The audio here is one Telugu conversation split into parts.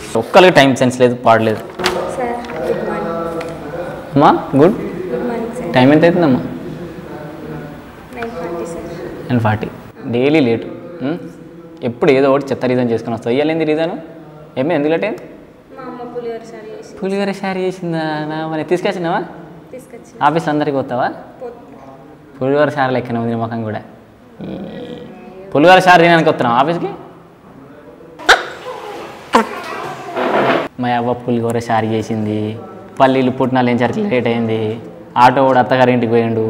ఒక్కరికి టైం సెన్స్ లేదు పాడలేదు సార్ గుడ్ మార్నింగ్ అమ్మా good good morning sir time ఎంత అవుతుందమ్మా nine forty sir nine forty daily late ఎప్పుడు ఏదో ఒకటి చెత్త రీజన్ చేసుకుని వస్తావు ఇవ్వాలేంది రీజన్ ఏమే ఎందుకు లేట్ అయింది మా అమ్మ పులిహోర సార్ చేసి పులిహోర షేర్ చేసిందా నా మరి తీసుకొచ్చినావా తీసుకొచ్చి ఆఫీస్ అందరికి పోతావా పులిహోర షార్ లెక్కన ఉంది నీ ముఖం కూడా ఈ పులిహోర షార్ తినడానికి వస్తున్నావు ఆఫీస్కి మా అవ్వ పులిహోర షార్ చేసింది పల్లీలు పుట్టినాలు ఏం సరికి లేట్ అయింది ఆటో కూడా అత్తగారి ఇంటికి పోయిండు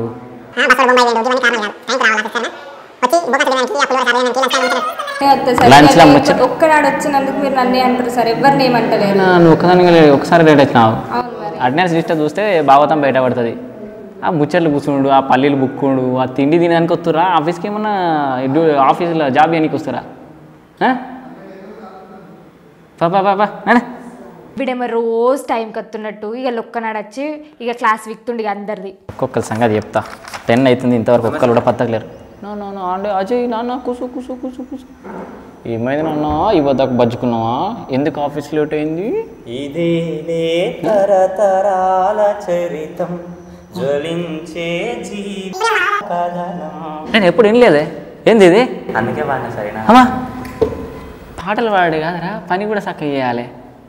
Lunch లో ముచ్చట- ఒక్కనాడు వచ్చినందుకు మీరు నన్నే అంటారు సార్ ఎవరిని ఏమంటలేరు నా, నువ్వు ఒక్కదానికి లే- ఒకసారి లేట్ వచ్చినావు అవును మరి అటెండెన్స్ లిస్ట్ చూస్తే భాగవతం బయటపడుతుంది ఆ ముచ్చట్లు కూర్చుండు ఆ పల్లీలు బుక్కుండు ఆ తిండి తినడానికి వస్తురా ఆఫీస్కి ఏమన్నా డ్యూ- ఆఫీస్లో జాబ్ చేయడానికి వస్తారా ఆ? పా పా పా పా నడే. వీడేమో రోజు టైంకి వస్తున్నట్టు ఇక లొక్కనాడు వచ్చి ఇక క్లాస్ విక్తుండి ఇక అందరిది ఒక్కొక్కరి సంగతి చెప్తా టెన్ అవుతుంది ఇంతవరకు ఒక్కరు కూడా పత్తకలేరు నా నా నా అంటే అజయ్ నాన్న కూసు కూసు కూసు కూసు ఏమైంది నాన్న ఇవ్వదాకా బజ్జుకున్నావా ఎందుకు ఆఫీస్ లేట్ అయింది ఇదేలే తరతరాల చరితం జ్వలించే జీవ కథనం నేను ఎప్పుడు వినలేదే ఏంది ఇది అందుకే బాగా సరేనా అమ్మా పాటలు పాడు కాదురా పని కూడా చక్కగా చేయాలి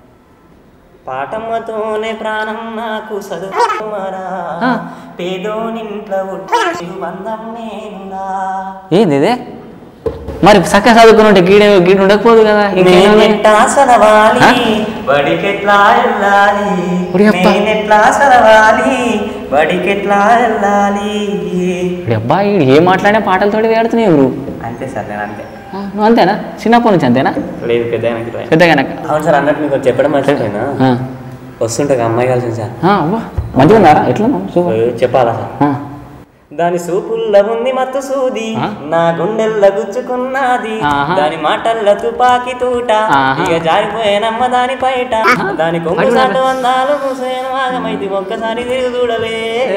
పాటమ్మతోనే ప్రాణం నాకు చదువుమరా పేదోనింట్లో ఉట్టి బంధం నేనురా ఏంది ఇది మరి చక్కగా చదువుకుని ఉంటే గీడ గీడ ఉండకపోదు కదా ఇంకేం ఉంది? నేనెట్లా చదవాలి బడికెట్లా వెళ్ళాలి ఒడి అప్ప. నేనెట్లా చదవాలి బడికెట్లా వెళ్ళాలి ఇప్పుడు అబ్బాయి ఏ మాట్లాడే పాటలతోటి వేడుతున్నాయి ఎవరు అంతే సార్ నేను అంతే ఆ, నువ్వు అంతేనా చిన్నప్పటి నుంచి అంతేనా లేదు పెద్ద పెద్దగా అవును సార్ అన్నట్టు మీకు చెప్పడం మర్చిపోయినా వస్తుంటే ఒక అమ్మాయి కలిసింది సార్ మంచిగా ఉందారా ఎట్లా ఉన్నావు? సూపర్ ఏ, చెప్పాలా సార్ ఆ, దాని సూపుల్ల ఉంది మత్తు సూది ఆ? నా గుండెల్ల గుచ్చుకున్నది ఆహా. దాని మాటల్ల తుపాకి తూట ఆహా. ఇక జారిపోయేనమ్మ దాని పైట దాని కొంగు పైట సాటు అందాలు మూసేను ఆగమైతే ఒక్కసారి తిరిగి చూడలే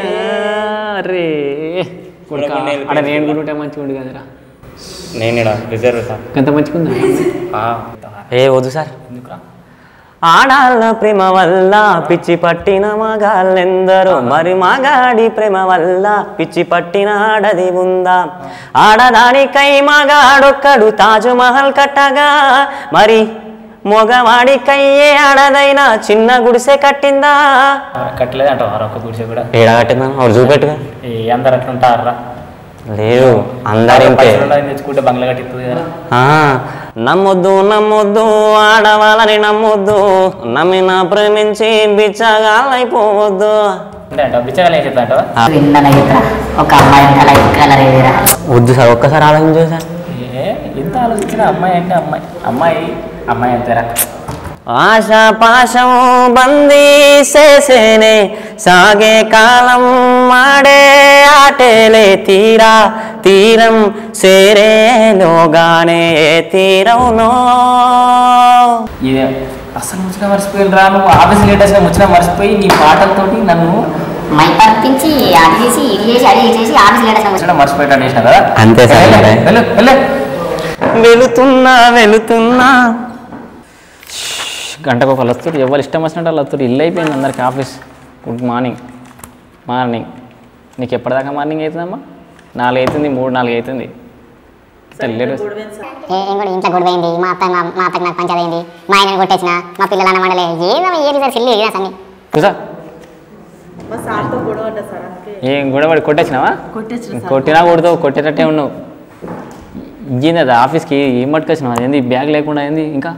అరే కూడా కొన్ని వెళ్ళిపోయింది. అక్కడ నేను కూడా ఉంటే మంచిగా ఉండు కదరా నేను రిజర్వ్ సార్ ఎంత మంచిగా ఉందా ఏ వద్దు సార్ ఎందుకురా ఆడాళ్ళ ప్రేమ వల్ల పిచ్చి పట్టిన మగాళ్ళెందరో మరి మగాడి ప్రేమ వల్ల పిచ్చి పట్టిన ఆడది ఉందా ఆడదానికై మగాడొక్కడు తాజు మహల్ కట్టగా మరి మగవాడికయ్యే ఆడదైనా చిన్న గుడిసె కట్టిందా కట్టలేదు అంటావు ఒక్క గుడిసె కూడా ఏడ కట్టిందా వాడు చూపెట్టుగా ఏ అందరు అట్లా ఉంటారా లేదు అందరింతే తెచ్చుకుంటే బంగ్లా కట్టిస్తుంది కదా ఆ, నమ్మొద్దు నమ్మొద్దు ఆడవాళ్ళని నమ్మొద్దు నమ్మిన ప్రేమించి బిచ్చగాళ్ళైపోవద్దు అంటే అంటావు బిచ్చగాలు ఏం చెప్తా అంటావా విన్నాను చెప్తా ఒక అమ్మాయి అలా కలర్ ఏదిరా వద్దు సార్ ఒక్కసారి ఆలోచించు సార్ ఏ ఎంత ఆలోచించినా అమ్మాయి అంటే అమ్మాయి అమ్మాయి అమ్మాయి అంతేరా ఆశ పాశం బందీ చేసేనే సాగే కాలం మాడే ఆటేలే తీరా తీరం సేరేలోగానే ఏ తీరవునో ఇదే అసలు ముచ్చిన మర్చిపోయి రా నువ్వు ఆఫీస్ లేటెస్ట్ ముచ్చిన మర్చిపోయి నీ పాటలతోటి నన్ను మై పంపించి అది చేసి ఇది చేసి అది చేసి ఆఫీస్ లేడస్ ముచ్చట మర్చిపోయేటట్టు చేసిన కదా అంతే సార్ వెళ్ళు, మరి. వెళ్ళు, వెళ్ళు. వెళుతున్నా వెళుతున్నా గంటకు ఒకళ్ళు వస్తారు ఎవరు ఇష్టం వచ్చినట్టు వాళ్ళు వస్తారు ఇల్లు అయిపోయింది అందరికి ఆఫీస్ గుడ్ మార్నింగ్ మార్నింగ్ నీకు ఎప్పటిదాకా మార్నింగ్ అవుతుందమ్మా నాలుగు అవుతుంది మూడు నాలుగు అవుతుంది తెల్లేడు ఏం కూడా ఇంట్లో గొడవ అయింది మా అత్త మా- మా అత్తకి నాకు పంచాది అయింది మా ఆయన కొట్టేసిన మా పిల్లలు అన్న మండలే ఏదో ఏది సార్ సిల్లి ఏదో అన్ని చూసా మా సార్తో గొడవ పడ్డా సార్ అందుకే ఏం గొడవడి కొట్టేసినావా కొట్టేసిన సార్ కొట్టినా కొడతావు కొట్టేటట్టే ఉన్నావు ఇంకేంది అది ఆఫీస్కి ఏం పట్టుకొచ్చినావు ఏంది బ్యాగ్ లేకుండా ఏంది ఇంకా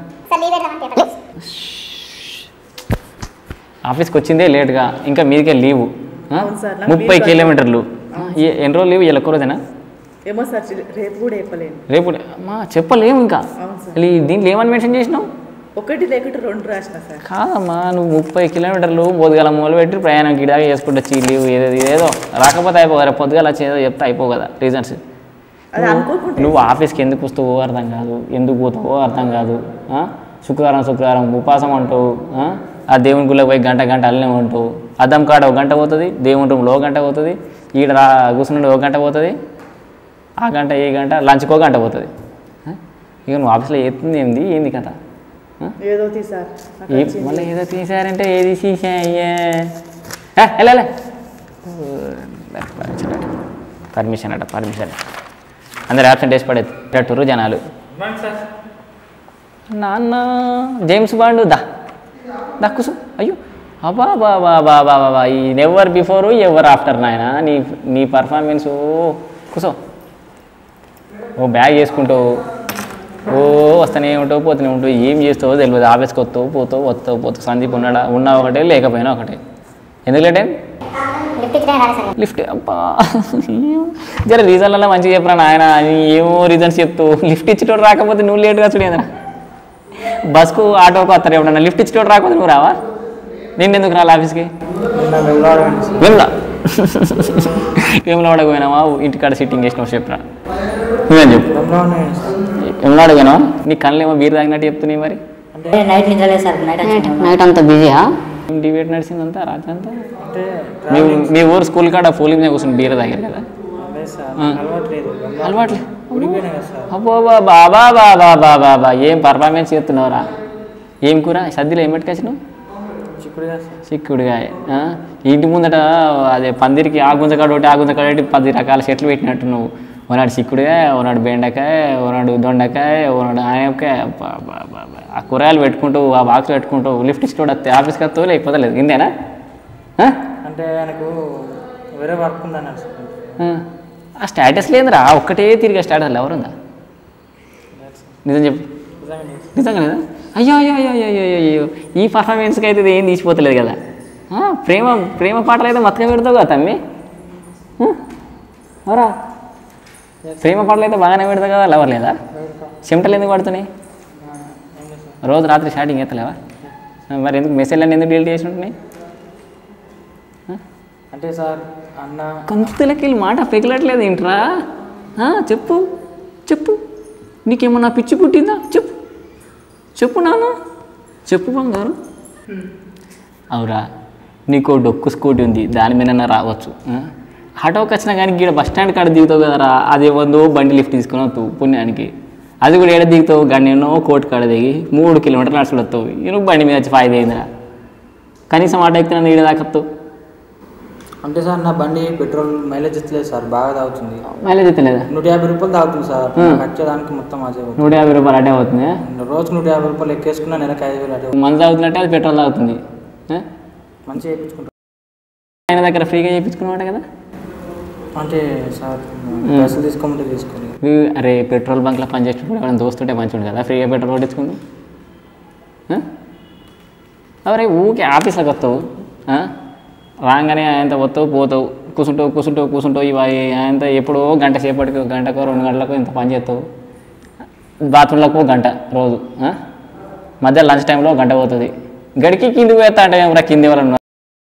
ఆఫీస్కి వచ్చిందే లేట్గా ఇంకా మీదికే లీవు ఆ? అవును సార్, నాకు ముప్పై leave కిలోమీటర్లు ఆ, ఏ- ఎన్ని రోజులు లీవు ఇలా రోజేనా ఏమో సార్ చి- రేపు కూడా చెప్పలేను రేపు అమ్మా చెప్పలేము ఇంకా అవును సార్ మళ్ళీ దీంట్లో ఏమని మెన్షన్ చేసినావు ఒకటి లేకుంటే రెండు రాసిన సార్ కాదమ్మా నువ్వు ముప్పై కిలోమీటర్లు పొద్దుగాల మొదలుపెట్టి ప్రయాణం గిడాగా చేసుకుంటా చీ లీవ్ ఏదో ఏదో రాకపోతే అయిపో కదా పొద్దుగాల వచ్చి ఏదో చెప్తే అయిపో కదా రీజన్స్ అది అనుకోకుండా నువ్వు ఆఫీస్కి ఎందుకు వస్తావో అర్థం కాదు ఎందుకు పోతావో అర్థం కాదు ఆ? శుక్రవారం శుక్రవారం ఉపవాసం అంటావు ఆ? ఆ దేవుని గుళ్ళకి పోయి గంట గంట అల్లనే ఉంటావు అద్దం కాడ ఒక గంట పోతుంది దేవుని రూమ్లో ఒక గంట పోతుంది ఈడ రా కూర్చుంటే ఒక గంట పోతుంది ఆ గంట ఈ గంట లంచ్కి ఒక గంట పోతుంది ఆ? ఇక నువ్వు ఆఫీస్లో ఎత్తుంది ఏంది ఏంది కథ ఏదో తీసారు నాకు ఏ వచ్చింది. మళ్ళీ ఏదో తీసారంటే ఏది తీసా అయ్యా వెళ్ళలే పర్మిషన్ అట పర్మిషన్ అందరు యాబ్సెంట్ వేసి పడేది టూరు జనాలు నాన్న జేమ్స్ బాండ్ దా దా కుసు అయ్యో అబ్బా బా బా బా బా బా ఈ నెవర్ బిఫోర్ ఎవర్ ఆఫ్టర్ నాయన నీ నీ పర్ఫార్మెన్స్ కుసో ఓ బ్యాగ్ వేసుకుంటావు ఓ వస్తూనే ఉంటావు పోతూనే ఉంటావు ఏం చేస్తావో తెలియదు ఆఫీస్కి వస్తావు పోతావు వస్తావు పోతావు సందీప్ ఉన్నాడా ఉన్నా ఒకటే లేకపోయినా ఒకటే ఎందుకు లేటే లిఫ్ట్ ఇచ్చినా రాలే సార్ లిఫ్ట్ అబ్బా ఏం- జర రీజన్లలో మంచిగా చెప్పరా నాయన ఏమో రీజన్స్ చెప్తూ లిఫ్ట్ ఇచ్చేటోడు రాకపోతే నువ్వు లేట్గా చూడేదరా బస్కు ఆటోకు వస్తారు ఎప్పుడన్నా లిఫ్ట్ ఇచ్చేటోడు రాకపోతే నువ్వు రావా నేను ఎందుకు రాలి ఆఫీస్కి వెళ్దా వేములవాడకు పోయినావా ఇంటికాడ సిట్టింగ్ చేసినావు చెప్పరా నువ్వేం చెప్పు వెములాడ పోయినావా నీ కళ్ళు ఏమో బీర్ తాగినట్టు చెప్తున్నాయి మరి అంటే నైట్ నిద్రలేదు సార్ నైట్ వచ్చింది నైట్ అంతా బిజీయా డిబేట్ నడిచిందంతా రాత్రి అంతా మీ మీ ఊరు స్కూల్ కాడ ఫోలింగ్ మీద కూర్చొని బీర్ తాగారు కదా ఆ. అలవాట్లే అబ్బో బాబా బాబా బాబా బాబా ఏం పర్ఫార్మెన్స్ చేస్తున్నావురా ఏం కూర సద్దిలో ఏం పెట్టుకొచ్చినావు చిక్కుడుగాయ ఆ? ఇంటి ముందట అదే పందిరికి ఆ గుంజకాడ ఒకటి ఆ గుంజకాడ ఒకటి పది రకాల చెట్లు పెట్టినట్టు నువ్వు ఓనాడు చిక్కుడుగాయ ఓనాడు బెండకాయ ఓనాడు దొండకాయ ఓనాడు ఆనపకాయ అబ్బా, అబ్బా, అబ్బా, అబ్బా. ఆ కూరగాయలు పెట్టుకుంటావు ఆ బాక్స్ పెట్టుకుంటావు లిఫ్ట్ ఇచ్చి వస్తే ఆఫీస్కి వస్తావు లేకపోతే లేదు ఇందేనా ఆ? అంటే ఆయనకు వేరే వర్క్ ఉందన్నారు సార్ ఆ. ఆ స్టేటస్ లేదురా ఒక్కటే తిరిగి స్టేటస్ ఎవరుందా నిజం చెప్పు నిజంగా లేదా అయ్యో అయ్యో అయ్యో అయ్యో అయ్యో అయ్యో ఈ పర్ఫార్మెన్స్కి అయితే ఇది ఏం తీసిపోతలేదు కదా ఆ, ప్రేమ ప్రేమ పాటలు అయితే మతక పెడతావు కదా తమ్మి ఆ? అవరా ప్రేమ పాటలు అయితే బాగానే పెడతావు కదా లవర్ లేదా చెమటలు ఎందుకు పడుతున్నాయి రోజు రాత్రి స్టార్టింగ్ ఎత్తలేవా ఆ, మరి ఎందుకు మెసేజ్ అన్నీ ఎందుకు డిలీట్ చేసి ఉంటున్నాయి అంటే సార్ అన్న కంతులకి వెళ్ళి మాట పెగలట్లేదు ఏంట్రా ఆ, చెప్పు చెప్పు నీకేమన్నా పిచ్చి పుట్టిందా చెప్పు చెప్పు నాన్న చెప్పు బంగారు అవురా నీకు ఓ డొక్కు స్కూటీ ఉంది దాని మీద రావచ్చు ఆ? ఆటోకి వచ్చినా కానీ ఇక్కడ బస్ స్టాండ్ కాడ దిగుతావు కదరా అది వందో బండి లిఫ్ట్ తీసుకుని వస్తావు పుణ్యానికి అది కూడా ఏడ దిగుతావు గన్నెన్నో కోటి కాడ దిగి మూడు కిలోమీటర్లు నడుచుడు వస్తావు ఇక నువ్వు బండి మీద వచ్చి ఫాయిదా అయిందిరా కనీసం ఆటో ఎక్కితే నన్ను ఈడ దాకా వస్తావు అంటే సార్ నా బండి పెట్రోల్ మైలేజ్ ఇస్తలేదు సార్ బాగా తాగుతుంది మైలేజ్ ఎత్తలేదా నూట యాభై రూపాయలు తాగుతుంది సార్ Hmm. నాకు వచ్చేదానికి మొత్తం అదే అవుతుంది. నూట యాభై రూపాయలు అటే అవుతుంది రోజు నూట యాభై రూపాయలు ఎక్కేసుకున్నా నెలకు ఐదు వేలు అటే మందు తాగుతున్నట్టే అది పెట్రోల్ తాగుతుంది ఆ? మంచిగా చేయించుకుంటాం ఆయన దగ్గర ఫ్రీగా చేయించుకున్నమాట కదా అంటే సార్ పైసలు తీసుకోమంటే తీసుకోండి వీ- అరే పెట్రోల్ బంక్లో పనిచేసేటప్పుడు ఎవరైనా దోస్తుంటే మంచిగా కదా ఫ్రీగా పెట్రోల్ కొట్టించుకుందాం ఆ? అవరే ఊకే ఆఫీస్లోకి వస్తావు ఆ? రాగానే ఆయనతో వస్తావు పోతావు కూర్చుంటావు కూర్చుంటావు కూర్చుంటావు ఇవి ఆయనతో ఎప్పుడో గంట సేపటికి గంటకో రెండు గంటలకు ఇంత పని చేస్తావు బాత్రూంలోకి ఒక గంట రోజు ఆ? మధ్య లంచ్ టైంలో ఒక గంట పోతుంది గడికి కిందికి పోయేస్తా అంటే ఏమరా కింది ఎవరన్నా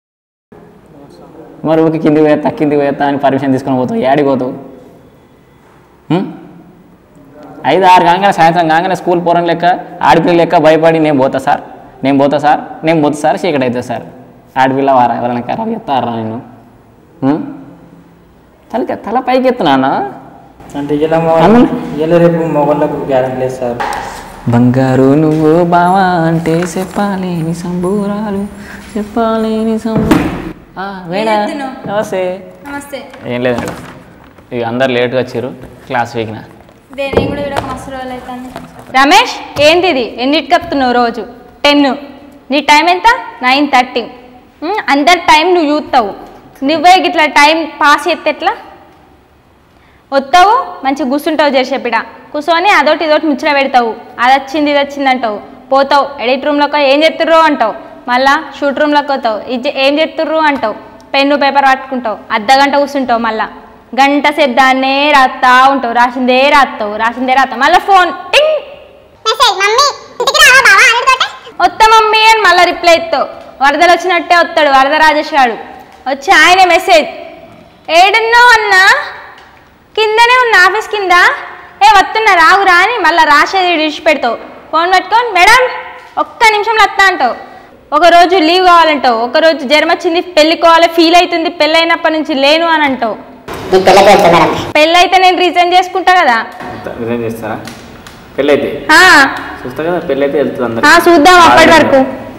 మరి ఊరికి కిందికి పోయేస్తా కిందికి పోయేస్తా అని పర్మిషన్ తీసుకొని పోతావు ఏడికి పోతావు ఉం? ఐదు ఆరు కాగానే సాయంత్రం కాగానే స్కూల్ పోరని లెక్క ఆడపిల్ల లెక్క భయపడి నేను పోతా సార్ నేను పోతా సార్ నేను పోతా సార్ చీకటి అవుతుంది సార్ ఆడపిల్ల వారా ఎవరైనా ఖరాబ్ చెప్తారా నేను ఉం? తలకి తల పైకి ఎత్తున్నానా అంటే ఇలా అన్న. ఇలా రేపు మొగళ్ళకు గ్యారెంటీ లేదు సార్ బంగారు నువ్వు బావా అంటే చెప్పాలేని సంబూరాలు చెప్పాలేని సంబూ ఆ, వేడా చేస్తున్నావ్? నమస్తే నమస్తే ఏం లేదు మేడం ఇక అందరు లేట్గా వచ్చారు క్లాస్ వీక్న దేని కూడా ఇక్కడ మస్తు రోజులు అవుతుంది రమేష్ ఏంటి ఇది ఎన్నిటికి కప్తున్నావు రోజు టెన్ నీ టైం ఎంత నైన్ థర్టీ అందరి టైం నువ్వు చూస్తావు నువ్వే ఇట్లా టైం పాస్ చేస్తే ఎట్లా వస్తావు మంచిగా కూర్చుంటావు చేసేపిడ కూర్చొని అదొకటి ఇదొకటి ముచ్చట పెడతావు అది వచ్చింది ఇది వచ్చింది అంటావు పోతావు ఎడిట్ రూమ్లోకి ఏం చెప్తుర్రు అంటావు మళ్ళా షూట్ రూమ్లోకి పోతావు ఇది ఏం చెప్తుర్రు అంటావు పెన్ను పేపర్ పట్టుకుంటావు అర్ధ గంట కూర్చుంటావు మళ్ళా గంట సేపు దాన్నే రాస్తా ఉంటావు రాసిందే రాస్తావు రాసిందే రాస్తావు మళ్ళీ ఫోన్ టింగ్ మెసేజ్ మమ్మీ ఇంటికి రావా బావా అన్నతోటే వస్తా మమ్మీ అని మళ్ళీ రిప్లై ఇస్తావు వరదలు వచ్చినట్టే వస్తాడు వరద రాజేష్ గాడు వచ్చి ఆయన మెసేజ్ ఏడున్నావు అన్నా కిందనే ఉన్న ఆఫీస్ కింద ఏ వస్తున్నా రావురా అని మళ్ళీ రాసేది విడిచిపెడతావు ఫోన్ పట్టుకొని మేడం ఒక్క నిమిషంలో వస్తా అంటావు ఒక రోజు లీవ్ కావాలంటావు ఒక రోజు జ్వరం వచ్చింది పెళ్ళికోవాలి ఫీల్ అవుతుంది పెళ్ళి అయినప్పటి నుంచి లేను అని అంటావు నీకు పెళ్ళకి వెళ్తా మేడం పెళ్ళి అయితే నేను రిజైన్ చేసుకుంటా కదా రిజైన్ చేస్తారా పెళ్ళి అయితే ఆ, చూస్తా కదా పెళ్ళి అయితే వెళ్తుంది అందరు ఆ, చూద్దాం అప్పటి వరకు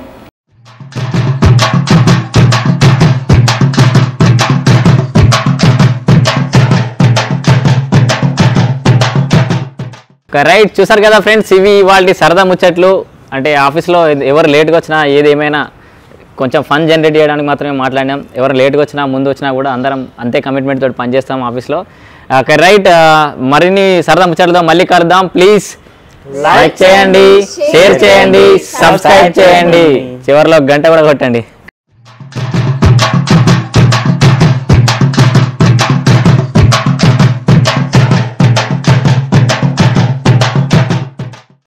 రైట్ చూసారు కదా ఫ్రెండ్స్ ఇవి ఇవాళ సరదా ముచ్చట్లు అంటే ఆఫీస్లో ఎవరు లేట్గా వచ్చినా ఏది ఏమైనా కొంచెం ఫన్ జనరేట్ చేయడానికి మాత్రమే మాట్లాడినాం ఎవరు లేట్గా వచ్చినా ముందు వచ్చినా కూడా అందరం అంతే కమిట్మెంట్ తోటి పనిచేస్తాం ఆఫీస్లో రైట్ మరిన్ని సరదా ముచ్చట్లతో మళ్ళీ కలుద్దాం ప్లీజ్ లైక్ చేయండి షేర్ చేయండి సబ్స్క్రైబ్ చేయండి చివరిలో గంట కూడా కొట్టండి